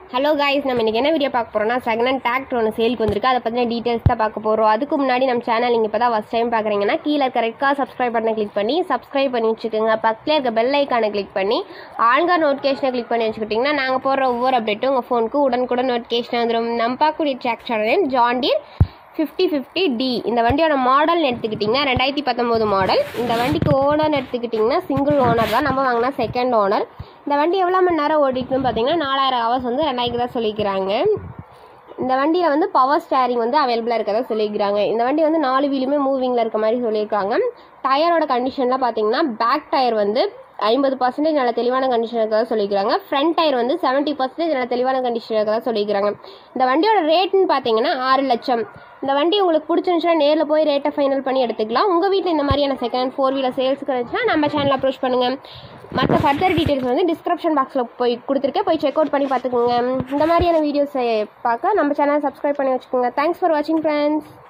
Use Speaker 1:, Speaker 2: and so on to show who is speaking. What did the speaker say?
Speaker 1: hello guys நம்ம இன்றைக்கி என்ன வீடியோ பார்க்க போகிறோம்னா செகண்ட் ஹேண்ட் டிராக்டர் ஒன்று சேலுக்கு வந்திருக்கு அதை பற்றின டீட்டெயில்ஸ் தான் பார்க்க போகிறோம் அதுக்கு முன்னாடி நம்ம சேனல் நீங்கள் இப்போ தான் ஃபஸ்ட் டைம் பார்க்குறீங்கன்னா கீழே இருக்க ரெட் கார் சப்ஸ்கிரைப் பண்ண கிளிக் பண்ணி சப்ஸ்கிரைப் பண்ணி வச்சுக்கோங்க பக்கத்தில் இருக்க பெல் ஐக்கானை கிளிக் பண்ணி ஆல்கா நோட்டிஃபிகேஷனை கிளிக் பண்ணி வச்சுக்கிட்டிங்கன்னா நாங்கள் போடுற ஒவ்வொரு அப்டேட்டும் உங்கள் ஃபோனுக்கு உடனுக்குடன் நோட்டிஃபிகேஷன் வந்துடும் நம்ம பார்க்கக்கூடிய tractor name John Deere fifty fifty D இந்த வண்டியோட மாடல்னு எடுத்துக்கிட்டிங்கன்னா ரெண்டாயிரத்தி பத்தொம்போது மாடல் இந்த வண்டிக்கு ஓனர்னு எடுத்துக்கிட்டிங்கன்னா சிங்கிள் ஓனர் தான் நம்ம வாங்கினா செகண்ட் ஓனர் இந்த வண்டி எவ்வளோ மணி நேரம் ஓடிக்கணும்னு பார்த்தீங்கன்னா நாலாயிரம் ஹவர்ஸ் வந்து ரெண்டாயிரத்து தான் சொல்லிக்கிறாங்க இந்த வண்டியில் வந்து பவர் ஸ்டேரிங் வந்து அவைலபிளாக இருக்கதா சொல்லியிருக்கிறாங்க இந்த வண்டி வந்து நாலு வீலுமே மூவிங்கில் இருக்க மாதிரி சொல்லியிருக்காங்க டயரோட கண்டிஷன்லாம் பார்த்தீங்கன்னா பேக் டயர் வந்து ஐம்பது பர்சன்டேஜ் நல்ல தெளிவான கண்டிஷன் இருக்கதா சொல்லிக்கிறாங்க ஃப்ரண்ட் டயர் வந்து செவன்ட்டி பர்சன்டேஜ் நல்ல தெளிவான கண்டிஷன் இருக்கதா சொல்லிக்கிறாங்க இந்த வண்டியோட ரேட்னு பார்த்தீங்கன்னா ஆறு லட்சம் இந்த வண்டி உங்களுக்கு பிடிச்சிருந்துச்சுன்னா நேரில் போய் ரேட்டை ஃபைனல் பண்ணி எடுத்துக்கலாம் உங்கள் வீட்டில் இந்த மாதிரியான செகண்ட் ஃபோர் வீலர் சேல்ஸுக்கு இருந்துச்சுன்னா நம்ம சேனல் அப்ரோச் பண்ணுங்கள் மற்ற ஃபர்தர் டீட்டெயில்ஸ் வந்து டிஸ்கிரிப்ஷன் பாக்ஸில் போய் கொடுத்துருக்கேன் போய் செக் அவுட் பண்ணி பார்த்துக்கோங்க இந்த மாதிரியான வீடியோஸை பார்க்க நம்ம சேனல் சப்ஸ்கிரைப் பண்ணி வச்சுக்கோங்க தேங்க்ஸ் ஃபார் வாட்சிங் ஃப்ரெண்ட்ஸ்